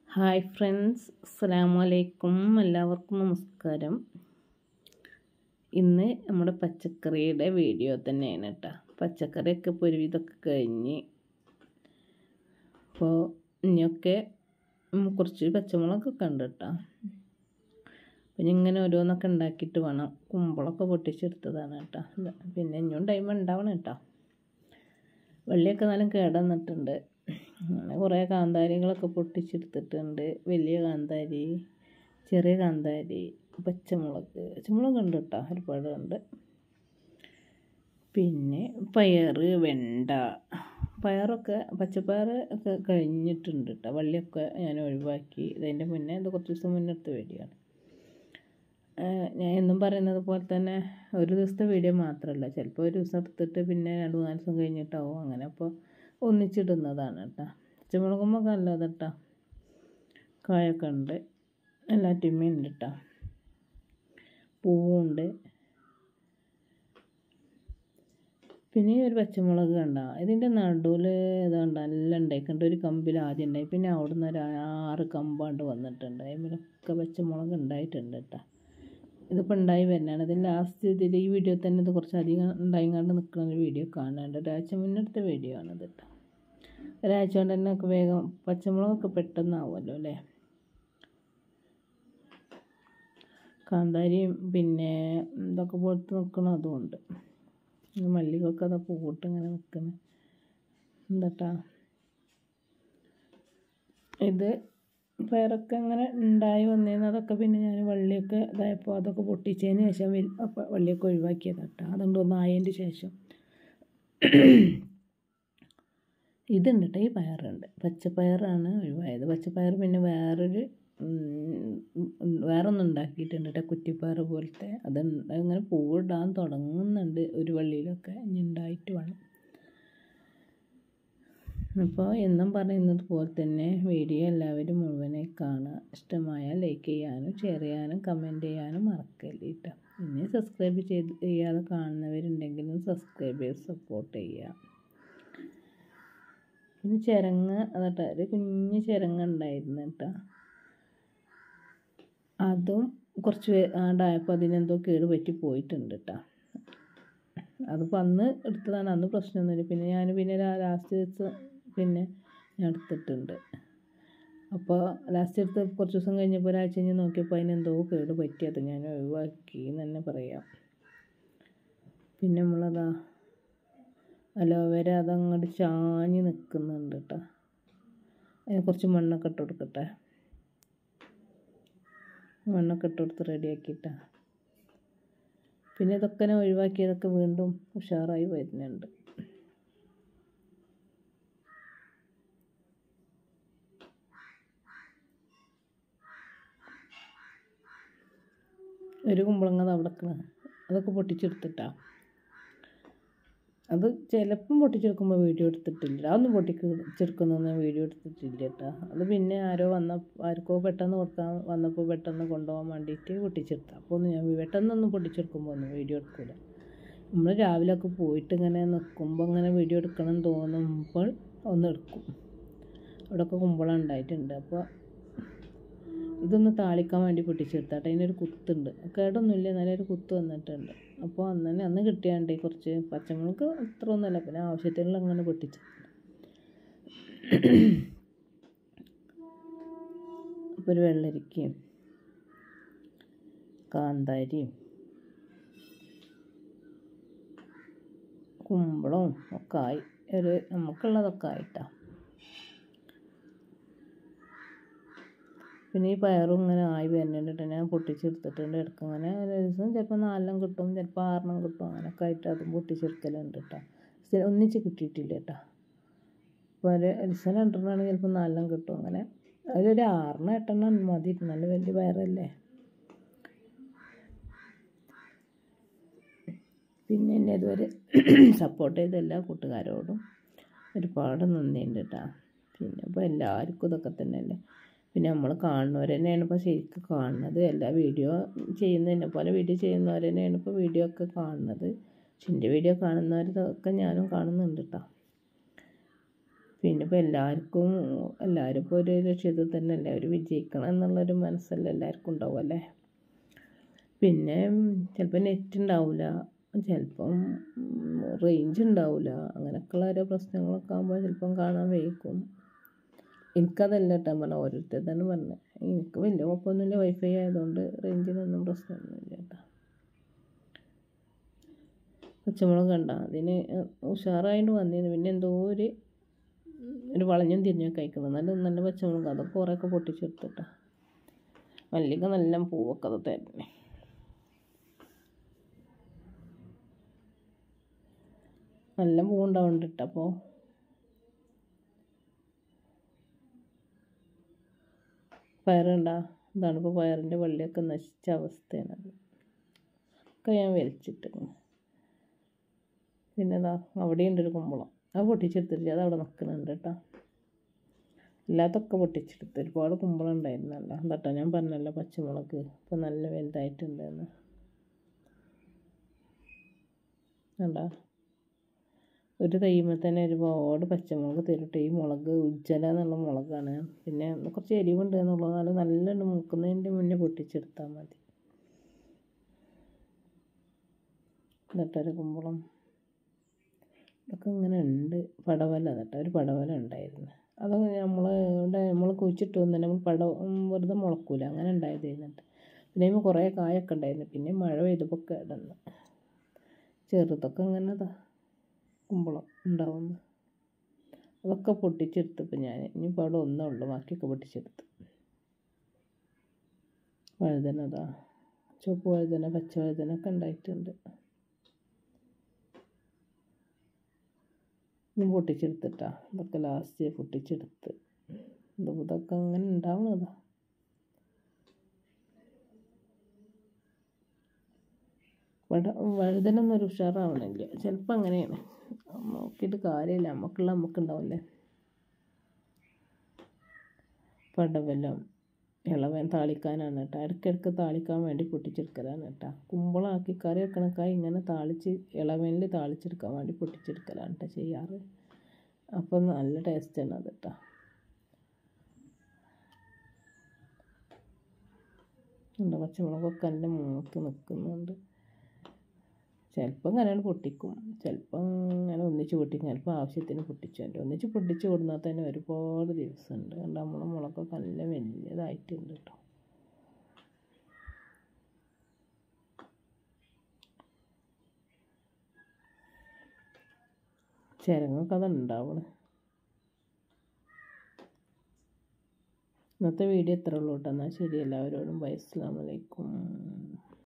hi friends അസ്സലാമു അലൈക്കും എല്ലാവർക്കും നമസ്കാരം ഇന്ന് നമ്മുടെ പച്ചക്കറിയുടെ വീഡിയോ തന്നെയാണ് കേട്ടോ പച്ചക്കറിയൊക്കെ ഇപ്പോൾ ഒരുവിധമൊക്കെ കഴിഞ്ഞ് അപ്പോൾ ഇനിയൊക്കെ ഉം, കുറച്ച് പച്ചമുളകൊക്കെ ഉണ്ട് കേട്ടോ പിന്നെ ഇങ്ങനെ ഓരോന്നൊക്കെ ഉണ്ടാക്കിയിട്ട് വേണം കുമ്പളൊക്കെ പൊട്ടിച്ചെടുത്തതാണ് കേട്ടോ പിന്നെ ഇനിയും ടൈം ഉണ്ടാവണം കേട്ടോ വെള്ളിയൊക്കെ നല്ല കേടന്നിട്ടുണ്ട് അങ്ങനെ കുറേ കാന്താരികളൊക്കെ പൊട്ടിച്ചെടുത്തിട്ടുണ്ട് വലിയ കാന്താരി ചെറിയ കാന്താരി പച്ചമുളക് പച്ചമുളക് ഉണ്ട് കേട്ടോ ഒരുപാട് ഉണ്ട് പിന്നെ പയർ വെണ്ട പയറൊക്കെ പച്ചപ്പയർ ഒക്കെ കഴിഞ്ഞിട്ടുണ്ട് കേട്ടോ വള്ളിയൊക്കെ ഞാൻ ഒഴിവാക്കി ഇതിൻ്റെ മുന്നേ ഇത് കുറച്ച് ദിവസം മുന്നേ എടുത്ത വീഡിയോ ആണ് ഏഹ് ഞാൻ എന്നും പറയുന്നത് പോലെ തന്നെ ഒരു ദിവസത്തെ വീഡിയോ മാത്രമല്ല ചിലപ്പോൾ ഒരു ദിവസം എടുത്തിട്ട് പിന്നെ രണ്ട് മൂന്നാല് ദിവസം കഴിഞ്ഞിട്ടാവും അങ്ങനെ അപ്പോൾ ഒന്നിച്ചിടുന്നതാണ് കേട്ടോ പച്ചമുളകുമ്പോൾ നല്ലത് കേട്ടോ കായൊക്കെ ഉണ്ട് എല്ലാറ്റിന്മേ ഉണ്ട് കേട്ടോ പൂവുണ്ട് പിന്നെ ഈ ഒരു പച്ചമുളക് കണ്ട ഇതിൻ്റെ നടുവിൽ ഇതാണ്ട് നല്ല ഉണ്ടായിട്ടുണ്ട് ഒരു കമ്പിൽ ആദ്യം ഉണ്ടായി പിന്നെ അവിടുന്ന് ഒരു ആറ് കമ്പാണ്ട് വന്നിട്ടുണ്ട് അതിലൊക്കെ പച്ചമുളക് ഉണ്ടായിട്ടുണ്ട് കേട്ടോ ഇതിപ്പോൾ ഉണ്ടായി വരുന്നതാണ് ഇതിൽ ലാസ്റ്റ് ഇതിൽ ഈ വീഡിയോ തന്നെ ഇത് കുറച്ച് അധികം ഉണ്ടായിങ്ങാണ്ട് നിൽക്കുന്ന ഒരു വീഡിയോ കാണാണ്ട് ഒരാഴ്ച മുന്നെടുത്ത വീഡിയോ ആണിത് കേട്ടോ ഒരാഴ്ച കൊണ്ട് തന്നെ ഒക്കെ വേഗം പച്ചമുളകൊക്കെ പെട്ടെന്നാവുമല്ലോ അല്ലേ കാന്താരിയും പിന്നെ ഇതൊക്കെ പോലത്തെ നിൽക്കണം അതുമുണ്ട് മല്ലികൊക്കെ അതാ പൂവിട്ട് ഇങ്ങനെ നിൽക്കുന്നത് എന്താട്ടാ ഇത് പയറൊക്കെ അങ്ങനെ ഉണ്ടായി വന്നേന്ന് അതൊക്കെ പിന്നെ ഞാൻ വള്ളിയൊക്കെ ഇതായപ്പോൾ അതൊക്കെ പൊട്ടിച്ചതിന് ശേഷം വൽ- അപ്പൊ വള്ളിയൊക്കെ ഒഴിവാക്കിയതാണ് കേട്ടോ അതുകൊണ്ട് ഒന്ന് ആയതിൻ്റെ ശേഷം ഇതുണ്ട് കേട്ടോ ഈ പയറുണ്ട് പച്ചപ്പയറാണ് ഒഴിവായത് പച്ചപ്പയർ പിന്നെ വേറൊരു ഉം, ഉം, വേറൊന്നും ഉണ്ടാക്കിയിട്ടുണ്ട് കേട്ടോ കുറ്റിപ്പയർ പോലത്തെ അത് അങ്ങനെ പൂവിടാൻ തുടങ്ങുന്നുണ്ട് ഒരു വള്ളിയിലൊക്കെ ഇനി ഉണ്ടായിട്ട് വേണം അപ്പോൾ എന്നും പറയുന്നത് പോലെ തന്നെ വീഡിയോ എല്ലാവരും മുഴുവനായി കാണുക ഇഷ്ടമായാൽ ലൈക്ക് ചെയ്യാനും ഷെയർ ചെയ്യാനും കമൻറ്റ് ചെയ്യാനും മറക്കല്ലേ കേട്ടോ ഇനി സബ്സ്ക്രൈബ് ചെയ്ത് ചെയ്യാതെ കാണുന്നവരുണ്ടെങ്കിലും സബ്സ്ക്രൈബ് ചെയ്ത് സപ്പോർട്ട് ചെയ്യുക പിന്നെ ചിരങ്ങ അതാട്ടോ ഒരു കുഞ്ഞ് ചിരങ്ങ ഉണ്ടായിരുന്നു കേട്ടോ അതും കുറച്ച് ആണ്ടായപ്പോൾ അതിനെന്തോ കേട് പറ്റി പോയിട്ടുണ്ട് കേട്ടോ അതിപ്പോൾ അന്ന് എടുത്തതാണ് അന്ന് പ്രശ്നമൊന്നുമില്ല പിന്നെ ഞാൻ പിന്നെ ലാസ്റ്റ് ദിവസം പിന്നെ ഞാൻ എടുത്തിട്ടുണ്ട് അപ്പോൾ ലാസ്റ്റ് എടുത്ത് കുറച്ച് ദിവസം കഴിഞ്ഞപ്പോൾ ഒരാഴ്ച കഴിഞ്ഞ് നോക്കിയപ്പോൾ അതിനെന്തോ കേട് പറ്റി അത് ഞാൻ ഒഴിവാക്കി എന്ന് തന്നെ പറയാം പിന്നെ നമ്മളതാ അലോവേര അതങ്ങോട്ട് ചാഞ്ഞ് നിൽക്കുന്നുണ്ട് കേട്ടോ അതിന് കുറച്ച് മണ്ണൊക്കെ ഇട്ട് കൊടുക്കട്ടെ മണ്ണൊക്കെ ഇട്ട് കൊടുത്ത് റെഡിയാക്കിയിട്ടാ പിന്നെ ഇതൊക്കെ ഞാൻ ഒഴിവാക്കിയതൊക്കെ വീണ്ടും ഉഷാറായി വരുന്നുണ്ട് ഒരു കുമ്പളങ്ങ അത് അവിടെ നിൽക്കണ് അതൊക്കെ പൊട്ടിച്ചെടുത്തിട്ടാ അത് ചിലപ്പം പൊട്ടിച്ചെടുക്കുമ്പോൾ വീഡിയോ എടുത്തിട്ടില്ല അതൊന്നും പൊട്ടിച്ചെടുക്കുന്നൊന്നും വീഡിയോ എടുത്തിട്ടില്ല കേട്ടോ അത് പിന്നെ ആരോ വന്ന ആർക്കോ പെട്ടെന്ന് കൊടുക്കാൻ വന്നപ്പോൾ പെട്ടെന്ന് കൊണ്ടുപോകാൻ വേണ്ടിയിട്ട് പൊട്ടിച്ചെടുത്ത അപ്പോൾ ഒന്നും ഞാൻ പെട്ടെന്നൊന്നും പൊട്ടിച്ചെടുക്കുമ്പോൾ ഒന്നും വീഡിയോ എടുക്കില്ല നമ്മൾ രാവിലെയൊക്കെ പോയിട്ട് ഇങ്ങനെ നിൽക്കുമ്പോൾ ഇങ്ങനെ വീഡിയോ എടുക്കണം എന്ന് തോന്നുമ്പോൾ ഒന്ന് എടുക്കും അവിടെയൊക്കെ കുമ്പളം ഉണ്ടായിട്ടുണ്ട് അപ്പോൾ ഇതൊന്ന് താളിക്കാൻ വേണ്ടി പൊട്ടിച്ചെടുത്താട്ടെ അതിനൊരു കുത്തുണ്ട് കേടൊന്നുമില്ല നല്ലൊരു കുത്ത് വന്നിട്ടുണ്ട് അപ്പോൾ അന്ന് തന്നെ അന്ന് കിട്ടിയാണ്ട് കുറച്ച് പച്ചമുളക് അത്ര ഒന്നുമല്ല പിന്നെ ആവശ്യത്തിനുള്ള അങ്ങനെ പൊട്ടിച്ചു അപ്പോൾ ഒരു വെള്ളരിക്കയും കാന്താരിയും കുമ്പളവും ഒക്കെ ആയി ഒരു നമുക്കുള്ളതൊക്കെ ആയിട്ടാ പിന്നെ ഈ പയറും ഇങ്ങനെ ആയി വരുന്നുണ്ട് ഞാൻ പൊട്ടിച്ചെടുത്തിട്ടുണ്ട് ഇടയ്ക്ക് അങ്ങനെ ഒരു ദിവസം ചിലപ്പോൾ നാലെണ്ണം കിട്ടും ചിലപ്പോൾ ആറെണ്ണം കിട്ടും അങ്ങനെയൊക്കെ ആയിട്ട് അതും പൊട്ടിച്ചെടുക്കലുണ്ട് കേട്ടോ സ്ഥിരം ഒന്നിച്ച് കിട്ടിയിട്ടില്ല കേട്ടോ അപ്പോൾ ഒരു ഒരു ദിവസം രണ്ടെണ്ണമാണെങ്കിൽ ചിലപ്പോൾ നാലെണ്ണം കിട്ടും അങ്ങനെ അതിലൊരു ആറെണ്ണം എട്ടെണ്ണം മതി നല്ല വലിയ പയറല്ലേ പിന്നെ എന്നെ ഇതുവരെ സപ്പോർട്ട് ചെയ്ത എല്ലാ കൂട്ടുകാരോടും ഒരുപാട് നന്ദിയുണ്ട് കേട്ടോ പിന്നെ ഇപ്പോൾ എല്ലാവർക്കും ഇതൊക്കെ തന്നെയല്ലേ പിന്നെ നമ്മൾ കാണുന്നവർ തന്നെയാണ് ഇപ്പോൾ ശരിക്കും കാണുന്നത് എല്ലാ വീഡിയോ ചെയ്യുന്നതിനെ പോലെ വീഡിയോ ചെയ്യുന്നവർ തന്നെയാണ് ഇപ്പോൾ വീഡിയോ ഒക്കെ കാണുന്നത് പക്ഷെ എൻ്റെ വീഡിയോ കാണുന്നവരൊക്കെ ഞാനും കാണുന്നുണ്ട് കേട്ടോ പിന്നെ ഇപ്പോൾ എല്ലാവർക്കും എല്ലാവരും ഇപ്പോൾ ഒരു ലക്ഷ്യത്തിൽ തന്നെ അല്ലേ ഒരു വിജയിക്കണം എന്നുള്ളൊരു മനസ്സല്ല എല്ലാവർക്കും ഉണ്ടാവും അല്ലേ പിന്നെ ചിലപ്പോൾ നെറ്റ് ഉണ്ടാവില്ല ചിലപ്പം റേഞ്ച് ഉണ്ടാവില്ല അങ്ങനെയൊക്കെയുള്ള ഓരോ പ്രശ്നങ്ങളൊക്കെ ആകുമ്പോൾ ചിലപ്പം കാണാൻ വൈകും എനിക്കതല്ല കേട്ടോ പറഞ്ഞ ഓരോരുത്തർ തന്നെ പറഞ്ഞത് എനിക്ക് വലിയ കുഴപ്പമൊന്നുമില്ല വൈഫൈ ആയതുകൊണ്ട് റേഞ്ചിനൊന്നും പ്രശ്നമൊന്നുമില്ല കേട്ടോ പച്ചമുളക് കണ്ട അതിന് ഉഷാറായിട്ട് വന്നിരുന്നു പിന്നെ എന്തോ ഒരു ഒരു വളഞ്ഞും തിരിഞ്ഞൊക്കെ കഴിക്കുന്നത് നല്ല നല്ല പച്ചമുളക് അതൊക്കെ കുറേയൊക്കെ പൊട്ടിച്ചെടുത്തിട്ടാ മല്ലിക നല്ല പൂവൊക്കെ അത് തരണേ നല്ല പൂവുണ്ടാവുന്നുണ്ട് കേട്ടോ അപ്പോൾ പയറുണ്ടാ ഇതാണ് ഇപ്പോൾ പയറിൻ്റെ വള്ളിയൊക്കെ നശിച്ച അവസ്ഥയാണ് ഒക്കെ ഞാൻ വലിച്ചിട്ട് പിന്നെ അതാ അവിടെയുണ്ട് ഒരു കുമ്പളം അത് പൊട്ടിച്ചെടുത്തിട്ട് അത് അവിടെ നിൽക്കുന്നുണ്ട് കേട്ടോ ഇല്ലാത്തൊക്കെ പൊട്ടിച്ചെടുത്ത് ഒരുപാട് കുമ്പളം ഉണ്ടായിരുന്നല്ലോ എന്താട്ടോ ഞാൻ പറഞ്ഞല്ലോ പച്ചമുളക് ഇപ്പം നല്ല വലുതായിട്ടുണ്ടെന്ന് കണ്ടാ ഒരു തൈമ തന്നെ ഒരുപാട് പച്ചമുളക് തരുട്ടെ ഈ മുളക് ഉജ്ജല എന്നുള്ള മുളകാണ് പിന്നെ കുറച്ച് എരിവുണ്ട് എന്നുള്ളത് നല്ല നല്ലോണം മൂക്കുന്നതിൻ്റെ മുന്നേ പൊട്ടിച്ചെടുത്താൽ മതി എന്നിട്ടൊരു കുമ്പളം ഇതൊക്കെ ഇങ്ങനെ ഉണ്ട് പടവല കേട്ടോ ഒരു പടവല ഉണ്ടായിരുന്നു അതൊക്കെ നമ്മൾ ഇവിടെ നമ്മൾ കുഴിച്ചിട്ട് വന്നു നമ്മൾ പട വെറുതെ മുളക്കൂല അങ്ങനെ ഉണ്ടായത് എന്നിട്ട് പിന്നെ അതിന് കുറേ കായൊക്കെ ഉണ്ടായിരുന്നു പിന്നെ മഴ പെയ്തപ്പോൾ കിടന്ന് ചെറുതൊക്കെ അങ്ങനെ ഇതാ കുമ്പളം ഉണ്ടാവുന്നു അതൊക്കെ പൊട്ടിച്ചെടുത്തപ്പോൾ ഞാൻ ഇനിയിപ്പോൾ അവിടെ ഒന്നേ ഉള്ളൂ ബാക്കിയൊക്കെ പൊട്ടിച്ചെടുത്ത് വഴുതന അതാ ചുവപ്പ് വഴുതന പച്ച വഴുതന ഒക്കെ ഉണ്ടായിട്ടുണ്ട് ഇനി പൊട്ടിച്ചെടുത്തിട്ടാ ഇതൊക്കെ ലാസ്റ്റ് പൊട്ടിച്ചെടുത്ത് ഇതൊക്കെ അങ്ങനെ ഉണ്ടാവണതാ വട വഴുതനൊന്നും ഒരു ഉഷാറാവണില്ല ചിലപ്പോൾ അങ്ങനെയാണ് നോക്കിയിട്ട് കാര്യമില്ല നമുക്കുള്ള നമുക്കുണ്ടാവില്ലേ പടവലം ഇളവൻ താളിക്കാനാണ് കേട്ടോ ഇടയ്ക്കിടയ്ക്ക് താളിക്കാൻ വേണ്ടി പൊട്ടിച്ചെടുക്കലാണ് കേട്ടോ കുമ്പളാക്കി കറി വെക്കണക്കായി ഇങ്ങനെ താളിച്ച് ഇളവനിൽ താളിച്ചെടുക്കാൻ വേണ്ടി പൊട്ടിച്ചെടുക്കലാണ് കേട്ടോ ചെയ്യാറ് അപ്പം നല്ല ടേസ്റ്റാണ് അത് കേട്ടോ ഉണ്ട് പച്ചമുളകൊക്കെ നല്ല മൂത്ത് നിൽക്കുന്നുണ്ട് ചിലപ്പോൾ ഇങ്ങനെയാണ് പൊട്ടിക്കും ചിലപ്പം ഇങ്ങനെ ഒന്നിച്ച് പൊട്ടിക്കും ചിലപ്പോൾ ആവശ്യത്തിന് പൊട്ടിച്ചു എൻ്റെ ഒന്നിച്ച് പൊട്ടിച്ച് കൊടുന്നാൽ തന്നെ ഒരുപാട് ദിവസമുണ്ട് കണ്ട നമ്മളെ മുളകൊക്കെ നല്ല വലിയതായിട്ടുണ്ട് കേട്ടോ ചിരങ്ങൊക്കെ അത് ഉണ്ടാവണം ഇന്നത്തെ വീഡിയോ ഇത്ര ഉള്ളൂ കേട്ടോ എന്നാൽ ശരി എല്ലാവരോടും ബൈ അസ്സാം വലൈക്കും